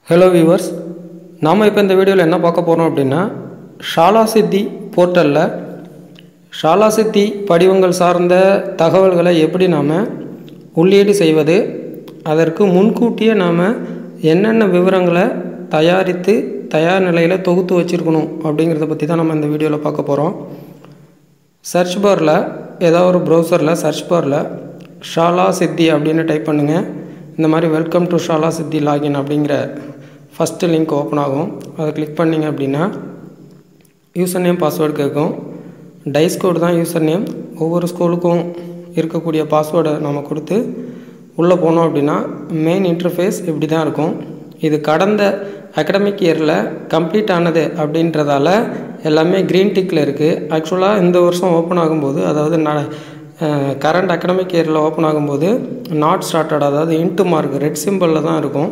hello viewers நாம் இப்போ இந்த வீடியோவில் என்ன பார்க்க போகிறோம் அப்படின்னா ஷாலா சித்தி போர்ட்டலில் ஷாலா சித்தி படிவங்கள் சார்ந்த தகவல்களை எப்படி நாம் உள்ளீடு செய்வது அதற்கு முன்கூட்டியே நாம் என்னென்ன விவரங்களை தயாரித்து தயார் நிலையில் தொகுத்து வச்சுருக்கணும் அப்படிங்கிறத பற்றி தான் நம்ம இந்த வீடியோவில் பார்க்க போகிறோம் சர்ச் பாரில் ஏதாவது ஒரு ப்ரௌசரில் சர்ச் பாரில் ஷாலா சித்தி அப்படின்னு டைப் பண்ணுங்கள் இந்த மாதிரி வெல்கம் டு ஷாலா சித்தி லாகின் அப்படிங்கிற ஃபஸ்ட்டு லிங்க் ஓப்பன் ஆகும் அதை கிளிக் பண்ணிங்க அப்படின்னா யூசர் நேம் பாஸ்வேர்டு கேட்கும் டைஸ் கோடு தான் யூசர் நேம் ஒவ்வொரு ஸ்கூலுக்கும் இருக்கக்கூடிய பாஸ்வேர்டை நம்ம கொடுத்து உள்ளே போனோம் அப்படின்னா மெயின் இன்டர்ஃபேஸ் இப்படி தான் இருக்கும் இது கடந்த அகடமிக் இயரில் கம்ப்ளீட் ஆனது அப்படின்றதால எல்லாமே க்ரீன் டிக்கில் இருக்குது ஆக்சுவலாக இந்த வருஷம் ஓப்பன் ஆகும்போது அதாவது ந கரண்ட் அகடமிக் இயரில் ஓப்பன் ஆகும்போது நாட் ஸ்டார்டட் அதாவது இன்ட்டு மார்க் ரெட் சிம்பிளில் தான் இருக்கும்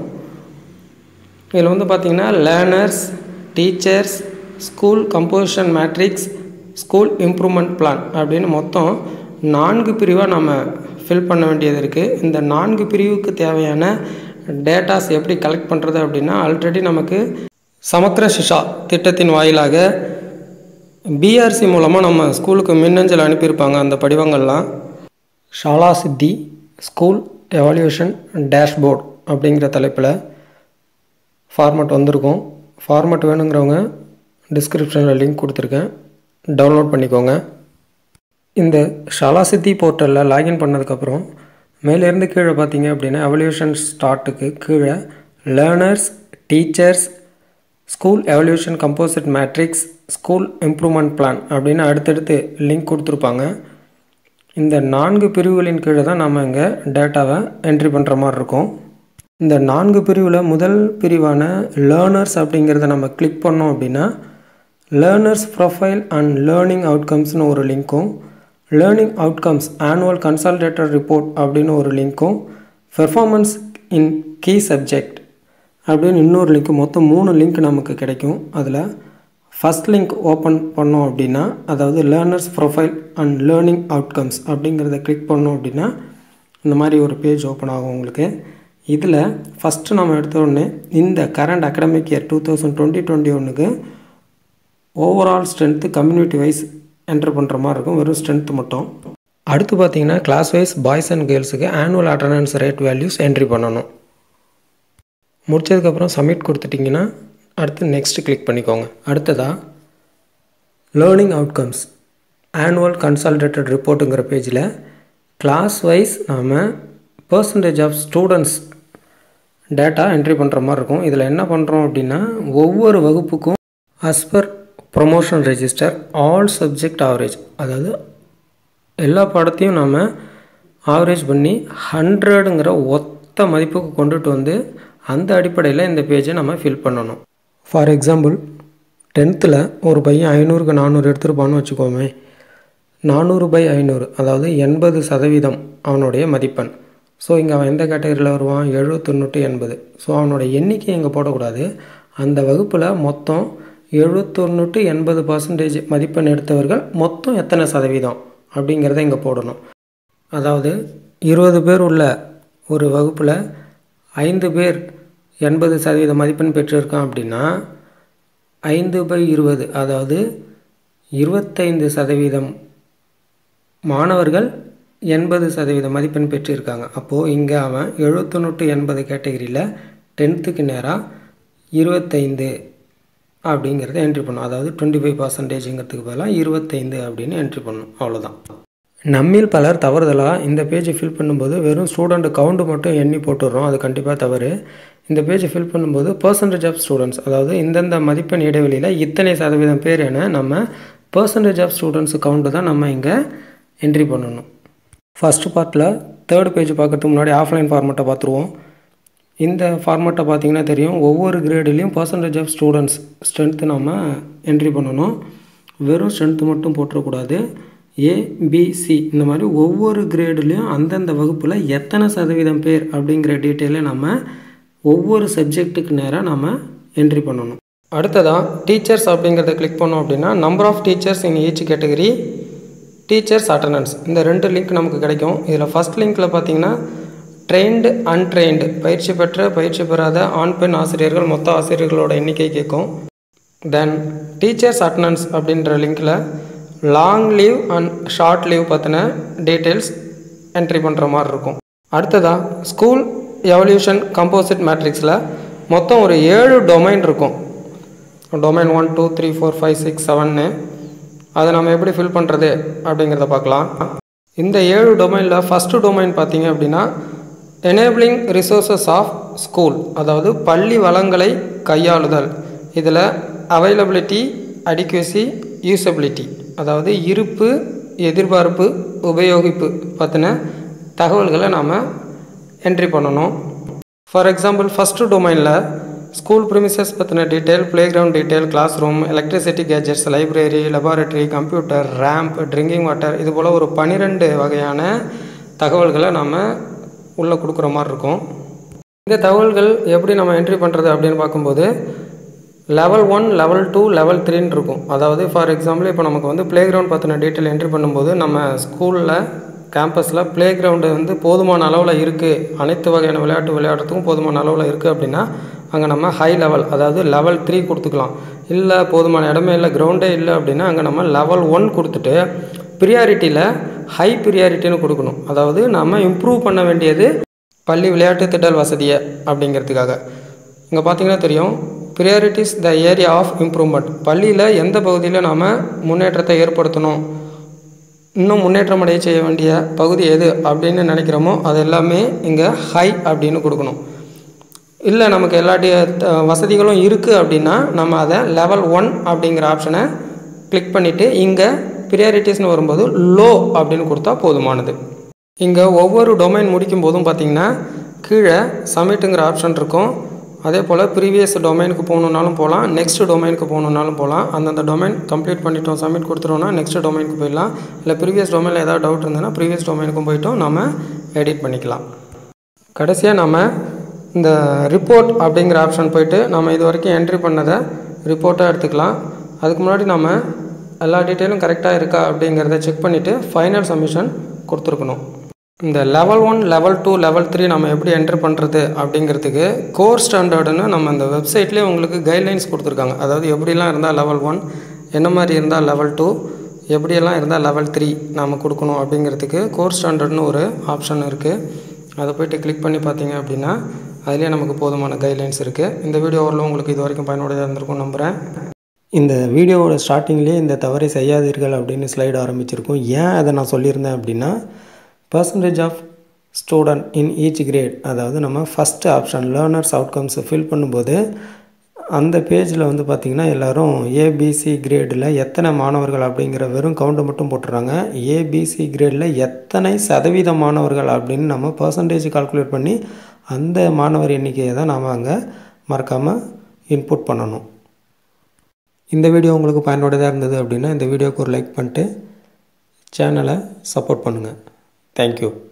இதில் வந்து பார்த்திங்கன்னா learners teachers school composition matrix school improvement plan அப்படின்னு மொத்தம் நான்கு பிரிவாக நம்ம ஃபில் பண்ண வேண்டியது இருக்குது இந்த நான்கு பிரிவுக்கு தேவையான டேட்டாஸ் எப்படி கலெக்ட் பண்ணுறது அப்படின்னா ஆல்ரெடி நமக்கு சமக்கர சிஷா திட்டத்தின் வாயிலாக பிஆர்சி மூலமாக நம்ம ஸ்கூலுக்கு மின்னஞ்சல் அனுப்பியிருப்பாங்க அந்த படிவங்கள்லாம் ஷாலா சித்தி ஸ்கூல் எவால்யூஷன் டேஷ்போர்ட் அப்படிங்கிற தலைப்பில் ஃபார்மட் வந்திருக்கும் ஃபார்மட் வேணுங்கிறவங்க டிஸ்கிரிப்ஷனில் லிங்க் கொடுத்துருக்கேன் டவுன்லோட் பண்ணிக்கோங்க இந்த ஷாலா சித்தி போர்ட்டலில் லாகின் பண்ணதுக்கப்புறம் மேலேருந்து கீழே பார்த்தீங்க அப்படின்னா எவல்யூஷன் ஸ்டார்ட்டுக்கு கீழே learners teachers school evaluation composite matrix school improvement plan அப்படின்னு அடுத்தடுத்து லிங்க் கொடுத்துருப்பாங்க இந்த நான்கு பிரிவுகளின் கீழே தான் நம்ம இங்கே டேட்டாவை என்ட்ரி பண்ணுற மாதிரி இருக்கும் இந்த நான்கு பிரிவில் முதல் பிரிவான லேர்னர்ஸ் அப்படிங்கிறத நம்ம கிளிக் பண்ணோம் அப்படின்னா லேர்னர்ஸ் ப்ரொஃபைல் அண்ட் லேர்னிங் அவுட்கம்ஸ்னு ஒரு லிங்க்கும் learning outcomes annual consolidated report அப்படின்னு ஒரு லிங்க்கும் பெர்ஃபார்மன்ஸ் இன் கீ சப்ஜெக்ட் அப்படின்னு இன்னொரு லிங்க் மொத்தம் மூணு லிங்க் நமக்கு கிடைக்கும் அதில் ஃபஸ்ட் லிங்க் ஓப்பன் பண்ணோம் அப்படின்னா அதாவது learners profile and learning outcomes அப்படிங்கிறத கிளிக் பண்ணோம் அப்படின்னா இந்த மாதிரி ஒரு பேஜ் ஓப்பன் ஆகும் உங்களுக்கு இதில் ஃபஸ்ட்டு நம்ம எடுத்த உடனே இந்த current academic year two thousand twenty twenty ஒன்றுக்கு overall strength community wise enter பண்ணுற மாதிரி இருக்கும் வெறும் ஸ்ட்ரென்த்து மட்டும் அடுத்து பார்த்தீங்கன்னா கிளாஸ் வைஸ் பாய்ஸ் அண்ட் கேர்ள்ஸுக்கு annual attendance rate values entry பண்ணணும் முடிச்சதுக்கப்புறம் சப்மிட் கொடுத்துட்டிங்கன்னா அடுத்து நெக்ஸ்ட் கிளிக் பண்ணிக்கோங்க அடுத்ததாக லேர்னிங் அவுட்கம்ஸ் ஆனுவல் கன்சால்டேட்டட் ரிப்போர்ட்டுங்கிற பேஜில் கிளாஸ் வைஸ் நாம் percentage of students data entry பண்ணுற மாதிரி இருக்கும் இதில் என்ன பண்ணுறோம் அப்படின்னா ஒவ்வொரு வகுப்புக்கும் as per promotion register all subject average அதாவது எல்லா பாடத்தையும் நாம் ஆவரேஜ் பண்ணி ஹண்ட்ரடுங்கிற ஒத்த மதிப்புக்கு கொண்டுட்டு வந்து அந்த அடிப்படையில் இந்த பேஜை நம்ம ஃபில் பண்ணணும் ஃபார் எக்ஸாம்பிள் டென்த்தில் ஒரு பையன் ஐநூறுக்கு நானூறு எடுத்துருப்பான்னு வச்சுக்கோமே நானூறு பை ஐநூறு அதாவது எண்பது சதவீதம் அவனுடைய மதிப்பெண் ஸோ இங்கே அவன் எந்த கேட்டகரியில் வருவான் எழுபத்தொன்று எண்பது ஸோ அவனோட எண்ணிக்கை இங்கே போடக்கூடாது அந்த வகுப்பில் மொத்தம் எழுபத்தொன்று டு எண்பது பர்சன்டேஜ் மதிப்பெண் எடுத்தவர்கள் மொத்தம் எத்தனை சதவீதம் அப்படிங்கிறத இங்கே போடணும் அதாவது இருபது பேர் உள்ள ஒரு வகுப்பில் ஐந்து பேர் எண்பது சதவீத மதிப்பெண் பெற்றிருக்கான் அப்படின்னா ஐந்து பை இருபது அதாவது இருபத்தைந்து சதவீதம் மாணவர்கள் எண்பது சதவீத மதிப்பெண் பெற்றிருக்காங்க அப்போது இங்கே அவன் எழுபத்தொன்று டு எண்பது கேட்டகரியில் டென்த்துக்கு நேராக இருபத்தைந்து அப்படிங்கிறத என்ட்ரி பண்ணும் அதாவது டுவெண்ட்டி ஃபைவ் பர்சன்டேஜுங்கிறதுக்கு பதிலாக இருபத்தைந்து அப்படின்னு என்ட்ரி பண்ணும் அவ்வளோதான் நம்மில் பலர் தவறுதலாக இந்த பேஜை ஃபில் பண்ணும்போது வெறும் ஸ்டூடெண்ட் கவுண்டு மட்டும் எண்ணி போட்டுடுறோம் அது கண்டிப்பாக தவறு இந்த பேஜை ஃபில் பண்ணும்போது பர்சன்டேஜ் ஆஃப் ஸ்டூடெண்ட்ஸ் அதாவது இந்தந்த மதிப்பெண் இடைவெளியில் இத்தனை சதவீதம் பேர் என நம்ம பர்சன்டேஜ் ஆஃப் ஸ்டூடெண்ட்ஸ் கவுண்ட்டு தான் நம்ம இங்கே என்ட்ரி பண்ணணும் ஃபஸ்ட்டு பார்ட்டில் தேர்ட் பேஜ் பார்க்குறதுக்கு முன்னாடி ஆஃப்லைன் ஃபார்மெட்டை பார்த்துருவோம் இந்த ஃபார்மெட்டை பார்த்தீங்கன்னா தெரியும் ஒவ்வொரு கிரேட்லேயும் பர்சன்டேஜ் ஆஃப் ஸ்டூடெண்ட்ஸ் ஸ்ட்ரென்த்து நம்ம என்ட்ரி பண்ணணும் வெறும் ஸ்ட்ரென்த்து மட்டும் போட்டுறக்கூடாது ஏபிசி இந்த மாதிரி ஒவ்வொரு கிரேடுலேயும் அந்தந்த வகுப்பில் எத்தனை சதவீதம் பேர் அப்படிங்கிற டீட்டெயிலை நம்ம ஒவ்வொரு சப்ஜெக்ட்டுக்கு நேராக நம்ம என்ட்ரி பண்ணணும் அடுத்ததாக டீச்சர்ஸ் அப்படிங்கிறத கிளிக் பண்ணோம் அப்படின்னா number of teachers in each category teachers attendance இந்த ரெண்டு லிங்க் நமக்கு கிடைக்கும் இதில் ஃபஸ்ட் லிங்க்கில் பார்த்தீங்கன்னா ட்ரெயின்டு அன்ட்ரெயின்டு பயிற்சி பெற்ற பயிற்சி பெறாத ஆண் பெண் ஆசிரியர்கள் மொத்த ஆசிரியர்களோட எண்ணிக்கை கேட்கும் தென் டீச்சர்ஸ் அட்டனன்ஸ் அப்படின்ற லிங்க்கில் long leave and short leave பற்றின டீட்டெயில்ஸ் என்ட்ரி பண்ணுற மாதிரி இருக்கும் அடுத்ததாக ஸ்கூல் எவல்யூஷன் கம்போசிட் மேட்ரிக்ஸில் மொத்தம் ஒரு ஏழு டொமைன் இருக்கும் domain one two three four five six செவன்னு அதை நம்ம எப்படி ஃபில் பண்ணுறது அப்படிங்கிறத பார்க்கலாம் இந்த ஏழு டொமைனில் ஃபஸ்ட்டு டொமைன் பார்த்தீங்க அப்படின்னா எனேபிளிங் ரிசோர்ஸஸ் ஆஃப் ஸ்கூல் அதாவது பள்ளி வளங்களை கையாளுதல் இதில் அவைலபிலிட்டி அடிக்குவசி யூசபிலிட்டி அதாவது இருப்பு எதிர்பார்ப்பு உபயோகிப்பு பற்றின தகவல்களை நாம் என்ட்ரி பண்ணணும் ஃபார் எக்ஸாம்பிள் ஃபஸ்ட்டு டொமைனில் ஸ்கூல் ப்ரிமிசஸ் பற்றின detail playground detail classroom electricity gadgets library laboratory computer ramp drinking water இது போல் ஒரு பன்னிரெண்டு வகையான தகவல்களை நம்ம உள்ளே கொடுக்குற மாதிரி இருக்கும் இந்த தகவல்கள் எப்படி நம்ம என்ட்ரி பண்ணுறது அப்படின்னு பார்க்கும்போது level one level two level த்ரீன்னு இருக்கும் அதாவது ஃபார் எக்ஸாம்பிள் இப்போ நமக்கு வந்து ப்ளே கிரவுண்ட் பற்றின டீட்டெயில் என்ட்ரி பண்ணும்போது நம்ம ஸ்கூலில் கேம்பஸில் ப்ளே கிரவுண்டு வந்து போதுமான அளவில் இருக்குது அனைத்து வகையான விளையாட்டு விளையாடுறதுக்கும் போதுமான அளவில் இருக்குது அப்படின்னா அங்கே நம்ம ஹை லெவல் அதாவது லெவல் த்ரீ கொடுத்துக்கலாம் இல்லை போதுமான இடமே இல்லை கிரவுண்டே இல்லை அப்படின்னா அங்கே நம்ம லெவல் ஒன் கொடுத்துட்டு ப்ரியாரிட்டியில் ஹை ப்ரியாரிட்டின்னு கொடுக்கணும் அதாவது நம்ம இம்ப்ரூவ் பண்ண வேண்டியது பள்ளி விளையாட்டு திட்டல் வசதியை அப்படிங்கிறதுக்காக இங்கே பார்த்தீங்கன்னா தெரியும் priorities the area of improvement பள்ளியில் எந்த பகுதியில் நாம் முன்னேற்றத்தை ஏற்படுத்தணும் இன்னும் முன்னேற்றம் அடைய செய்ய வேண்டிய பகுதி எது அப்படின்னு நினைக்கிறோமோ அது எல்லாமே இங்கே ஹை அப்படின்னு கொடுக்கணும் இல்லை நமக்கு எல்லாடைய வசதிகளும் இருக்குது அப்படின்னா நம்ம அதை லெவல் ஒன் அப்படிங்கிற ஆப்ஷனை கிளிக் பண்ணிவிட்டு இங்கே ப்ரியாரிட்டிஸ்னு வரும்போது லோ அப்படின்னு கொடுத்தா போதுமானது இங்கே ஒவ்வொரு டொமைன் முடிக்கும் போதும் பார்த்திங்கன்னா கீழே சப்மிட்டுங்கிற ஆப்ஷன் இருக்கும் அதே போல் ப்ரீவியஸ் டொமைனுக்கு போகணுன்னாலும் போகலாம் நெக்ஸ்ட் டொமைனுக்கு போகணுன்னாலும் போகலாம் அந்தந்த டொமைன் கம்ப்ளீட் பண்ணிட்டோம் சப்மிட் கொடுத்துட்டோம்னா நெக்ஸ்ட் டொமைனுக்கு போயிடலாம் இல்லை ப்ரீவியஸ் டொமைனில் ஏதாவது டவுட் இருந்ததுன்னா ப்ரீவியஸ் டொமைனுக்கும் போயிட்டோம் நம்ம எடிட் பண்ணிக்கலாம் கடைசியாக நம்ம இந்த ரிப்போர்ட் அப்படிங்கிற ஆப்ஷன் போயிட்டு நம்ம இது வரைக்கும் என்ட்ரி பண்ணதை ரிப்போர்ட்டாக எடுத்துக்கலாம் அதுக்கு முன்னாடி நம்ம எல்லா டீட்டெயிலும் கரெக்டாக இருக்கா அப்படிங்கிறத செக் பண்ணிவிட்டு ஃபைனல் சப்மிஷன் கொடுத்துருக்கணும் இந்த level one level two level three நம்ம எப்படி என்ட்ரு பண்ணுறது அப்படிங்கிறதுக்கு கோர் ஸ்டாண்டர்டுன்னு நம்ம இந்த வெப்சைட்லேயே உங்களுக்கு கைட்லைன்ஸ் கொடுத்துருக்காங்க அதாவது எப்படிலாம் இருந்தால் லெவல் ஒன் என்ன மாதிரி இருந்தால் லெவல் டூ எப்படியெல்லாம் இருந்தால் லெவல் த்ரீ நாம் கொடுக்கணும் அப்படிங்கிறதுக்கு கோர் ஸ்டாண்டர்ட்னு ஒரு ஆப்ஷன் இருக்குது அதை போய்ட்டு கிளிக் பண்ணி பார்த்தீங்க அப்படின்னா அதுலேயே நமக்கு போதுமான கைட்லைன்ஸ் இருக்குது இந்த வீடியோ ஓரளவு உங்களுக்கு இது வரைக்கும் பயனுடையதாக இருந்திருக்கும் நம்புகிறேன் இந்த வீடியோவோட ஸ்டார்டிங்லேயே இந்த தவறை செய்யாதீர்கள் அப்படின்னு ஸ்லைடு ஆரம்பிச்சிருக்கும் ஏன் அதை நான் சொல்லியிருந்தேன் அப்படின்னா percentage of student in each grade அதாவது நம்ம first option learners outcomes fill பண்ணும்போது அந்த பேஜில் வந்து பார்த்திங்கன்னா எல்லோரும் ஏபிசி கிரேடில் எத்தனை மாணவர்கள் அப்படிங்கிற வெறும் கவுண்டை மட்டும் போட்டுறாங்க ஏபிசி கிரேடில் எத்தனை சதவீத மாணவர்கள் அப்படின்னு நம்ம பர்சன்டேஜ் கால்குலேட் பண்ணி அந்த மாணவர் எண்ணிக்கையை தான் நாம் அங்கே மறக்காமல் இன்புட் பண்ணணும் இந்த வீடியோ உங்களுக்கு பயனுடையதாக இருந்தது அப்படின்னா இந்த வீடியோக்கு ஒரு லைக் பண்ணிட்டு சேனலை சப்போர்ட் பண்ணுங்கள் தேங்க்யூ